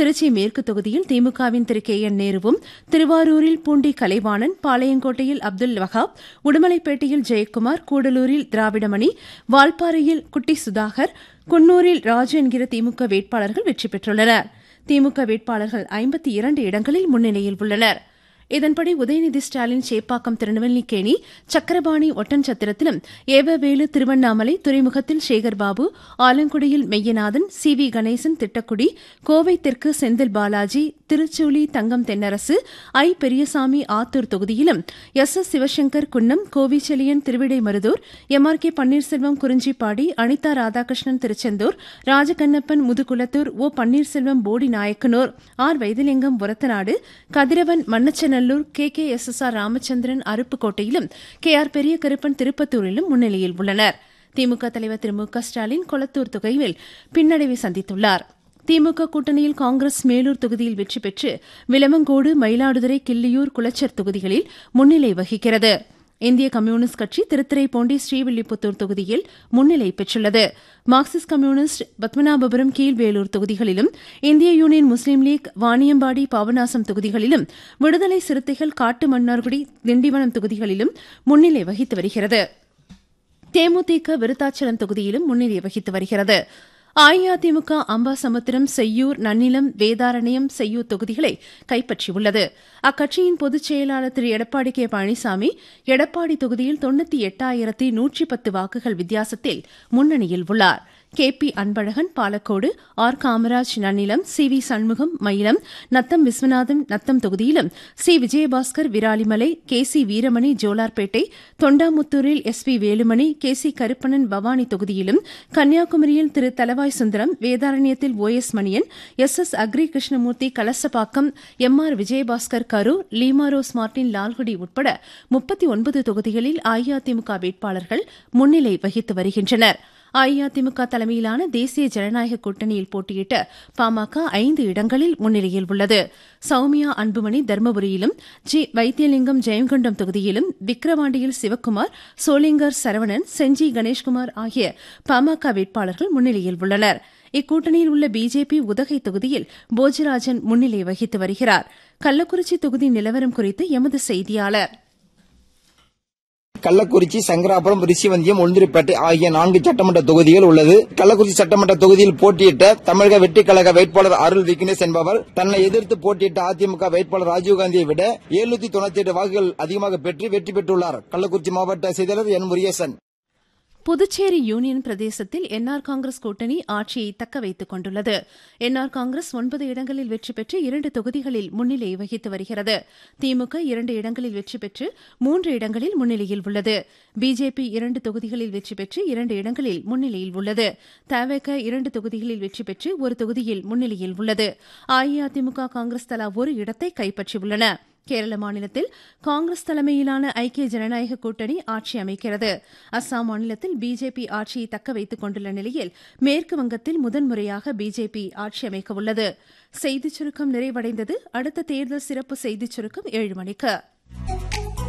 திருச்சி மேற்கு தொகுதியில் திமுகவின் திரு கே என் நேருவும் திருவாரூரில் பூண்டி கலைவாணன் பாளையங்கோட்டையில் அப்துல் வஹாப் உடுமலைப்பேட்டையில் ஜெயக்குமார் கூடலூரில் திராவிடமணி வால்பாறையில் குட்டி சுதாகர் குன்னூரில் ராஜு என்கிற திமுக வேட்பாளர்கள் வெற்றி பெற்றுள்ளனர் திமுக வேட்பாளர்கள் ஐம்பத்தி இரண்டு இடங்களில் முன்னிலையில் உள்ளனா் இதன்படி உதயநிதி ஸ்டாலின் சேப்பாக்கம் திருநெல்வேலிக்கேணி சக்கரபாணி ஒட்டன்சத்திரத்திலும் ஏவவேலு திருவண்ணாமலை துறைமுகத்தில் சேகர்பாபு ஆலங்குடியில் மெய்யநாதன் சி வி கணேசன் திட்டக்குடி கோவை தெற்கு செந்தில் பாலாஜி திருச்சூலி தங்கம் தென்னரசு ஐ பெரியசாமி ஆத்தூர் தொகுதியிலும் S S Sivasankar Kunnam Kovichelian Thiruvidaimarudur M R K Panneerselvam Kurinjipadi Anitha Radhakrishnan Tiruchendur Rajakannappan Mudukulathur O Panneerselvam Bodi Nayakkanur R Vaithilingam Urathanadu Kathiravan Mannachana Thirunellur K K S S R Ramachandran அருப்புக்கோட்டையிலும் கே ஆர் பெரிய கருப்பன் திருப்பத்தூரிலும் முன்னிலையில் உள்ளனர் திமுக தலைவர் திரு மு க ஸ்டாலின் கொளத்தூர் தொகுதியில் பின்னடைவை சந்தித்துள்ளார் திமுக கூட்டணியில் காங்கிரஸ் மேலூர் தொகுதியில் வெற்றி பெற்று விலமங்கோடு மயிலாடுதுறை கிள்ளியூர் குளச்சர் தொகுதிகளில் முன்னிலை வகிக்கிறது இந்திய கம்யூனிஸ்ட் கட்சி திருத்துறைப்பூண்டி ஸ்ரீவில்லிபுத்தூர் தொகுதியில் முன்னிலை பெற்றுள்ளது மார்க்சிஸ்ட் கம்யூனிஸ்ட் பத்மநாபபுரம் கீழ்வேலூர் தொகுதிகளிலும் Indhiya union Muslim league Vaniyambadi Papanasam தொகுதிகளிலும் விடுதலை சிறுத்தைகள் காட்டு மன்னார்குடி திண்டிவனம் தொகுதிகளிலும் முன்னிலை வகித்து வருகிறது தேமுதிக விருத்தாச்சலம் தொகுதியிலும் முன்னிலை வகித்து வருகிறது அஇஅதிமுக அம்பாசமுத்திரம் செய்யூர் நன்னிலம் வேதாரண்யம் செய்யூர் தொகுதிகளை கைப்பற்றியுள்ளது அக்கட்சியின் பொதுச் செயலாளர் திரு எடப்பாடி கே பழனிசாமி எடப்பாடி தொகுதியில் தொண்ணூத்தி எட்டாயிரத்தி நூற்றி பத்து வாக்குகள் வித்தியாசத்தில் முன்னணியில் உள்ளார் K P Anbalagan Palacode R Kamaraj Nannilam C V Shanmugam Mailam Natham Viswanathan Natham தொகுதியிலும் C Vijayabaskar Viralimalai K C Veeramani Jolarpet தொண்டாமுத்தூரில் S P Velumani K C Karuppannan Bhavani தொகுதியிலும் கன்னியாகுமரியில் திரு தலவாய் சுந்தரம் வேதாரண்யத்தில் O S Manian S S Agri Krishnamurthy Kalasapakkam M R Vijayabaskar Karur Leemarose Martin Lalgudi உட்பட முப்பத்தி ஒன்பது தொகுதிகளில் அஇஅதிமுக வேட்பாளர்கள் முன்னிலை வகித்து வருகின்றனா் அஇஅதிமுக தலைமையிலான தேசிய ஜனநாயக கூட்டணியில் போட்டியிட்ட பாமக ஐந்து இடங்களில் முன்னிலையில் உள்ளது சௌமியா அன்புமணி தருமபுரியிலும் ஜி வைத்தியலிங்கம் ஜெயங்கொண்டம் தொகுதியிலும் விக்கிரவாண்டியில் சிவக்குமார் சோளிங்கர் சரவணன் செஞ்சி கணேஷ்குமார் ஆகிய பாமக வேட்பாளர்கள் முன்னிலையில் உள்ளனா் இக்கூட்டணியில் உள்ள பிஜேபி உதகை தொகுதியில் போஜராஜன் முன்னிலை வகித்து வருகிறார் கள்ளக்குறிச்சி தொகுதி நிலவரம் குறித்து எமது செய்தியாளர் கள்ளக்குறிச்சி சங்கராபுரம் ரிஷிவந்தியம் உளுந்தூர்பேட்டை ஆகிய நான்கு சட்டமன்ற தொகுதிகள் உள்ளது கள்ளக்குறிச்சி சட்டமன்ற தொகுதியில் போட்டியிட்ட தமிழக வெற்றி கழக வேட்பாளர் அருள் விக்னேஷ் என்பவர் தன்னை எதிர்த்து போட்டியிட்ட அதிமுக வேட்பாளர் ராஜீவ்காந்தியை விட எழுநூத்தி தொண்ணூத்தி எட்டு வாக்குகள் அதிகமாக பெற்று வெற்றி பெற்றுள்ளார் கள்ளக்குறிச்சி மாவட்ட செயலாளர் என் முருகேசன் புதுச்சேரி யூனியன் பிரதேசத்தில் என்ஆர் காங்கிரஸ் கூட்டணி ஆட்சியை தக்க வைத்துக் கொண்டுள்ளது என்ஆர் காங்கிரஸ் ஒன்பது இடங்களில் வெற்றி பெற்று இரண்டு தொகுதிகளில் முன்னிலை வகித்து வருகிறது திமுக இரண்டு இடங்களில் வெற்றி பெற்று மூன்று இடங்களில் முன்னிலையில் உள்ளது பிஜேபி இரண்டு தொகுதிகளில் வெற்றி பெற்று இரண்டு இடங்களில் முன்னிலையில் உள்ளது தவேக இரண்டு தொகுதிகளில் வெற்றி பெற்று ஒரு தொகுதியில் முன்னிலையில் உள்ளது அஇஅதிமுக காங்கிரஸ் தலா ஒரு இடத்தை கைப்பற்றியுள்ளன கேரள மாநிலத்தில் காங்கிரஸ் தலைமையிலான ஐக்கிய ஜனநாயக கூட்டணி ஆட்சி அமைக்கிறது அஸ்ஸாம் மாநிலத்தில் பிஜேபி ஆட்சியை தக்க வைத்துக் கொண்டுள்ள நிலையில் மேற்கு வங்கத்தில் முதன்முறையாக பிஜேபி ஆட்சி அமைக்க உள்ளது செய்திச் சுருக்கம் நிறைவடைந்தது அடுத்த தேர்தல் சிறப்பு செய்திச் சுருக்கம் ஏழு மணிக்கு